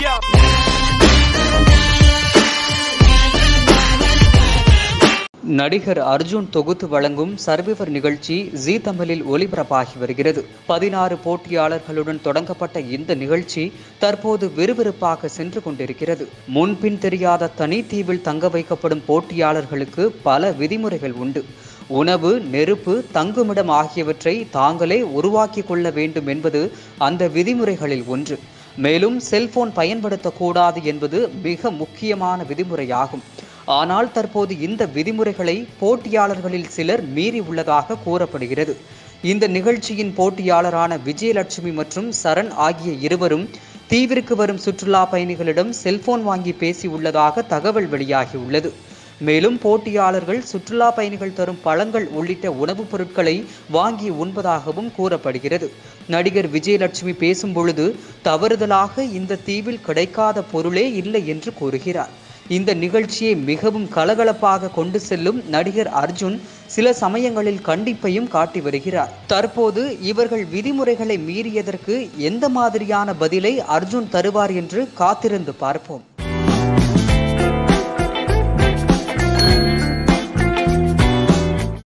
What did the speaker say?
நடிகர் அர்ஜுன் தொகுத்து வழங்கும் சர்விவர் நிகழ்ச்சி ஜீ தமிழில் ஒளிபரப்பாகி வருகிறது பதினாறு போட்டியாளர்களுடன் தொடங்கப்பட்ட இந்த நிகழ்ச்சி தற்போது விறுவிறுப்பாக சென்று கொண்டிருக்கிறது முன்பின் தெரியாத தனித்தீவில் தங்க வைக்கப்படும் போட்டியாளர்களுக்கு பல விதிமுறைகள் உண்டு உணவு நெருப்பு தங்குமிடம் ஆகியவற்றை தாங்களே உருவாக்கிக் கொள்ள வேண்டும் என்பது அந்த விதிமுறைகளில் ஒன்று மேலும் செல்போன் பயன்படுத்தக்கூடாது என்பது மிக முக்கியமான விதிமுறையாகும் ஆனால் தற்போது இந்த விதிமுறைகளை போட்டியாளர்களில் சிலர் மீறி உள்ளதாக கூறப்படுகிறது இந்த நிகழ்ச்சியின் போட்டியாளரான விஜயலட்சுமி மற்றும் சரண் ஆகிய இருவரும் தீவிற்கு வரும் சுற்றுலா பயணிகளிடம் செல்போன் வாங்கி பேசியுள்ளதாக தகவல் வெளியாகியுள்ளது மேலும் போட்டியாளர்கள் சுற்றுலா பயணிகள் தரும் பழங்கள் உள்ளிட்ட உணவுப் பொருட்களை வாங்கி உண்பதாகவும் கூறப்படுகிறது நடிகர் விஜயலட்சுமி பேசும் பொழுது தவறுதலாக இந்த தீவில் கிடைக்காத பொருளே இல்லை என்று கூறுகிறார் இந்த நிகழ்ச்சியை மிகவும் கலகலப்பாக கொண்டு செல்லும் நடிகர் அர்ஜுன் சில சமயங்களில் கண்டிப்பையும் காட்டி வருகிறார் தற்போது இவர்கள் விதிமுறைகளை மீறியதற்கு எந்த மாதிரியான பதிலை அர்ஜுன் தருவார் என்று காத்திருந்து பார்ப்போம்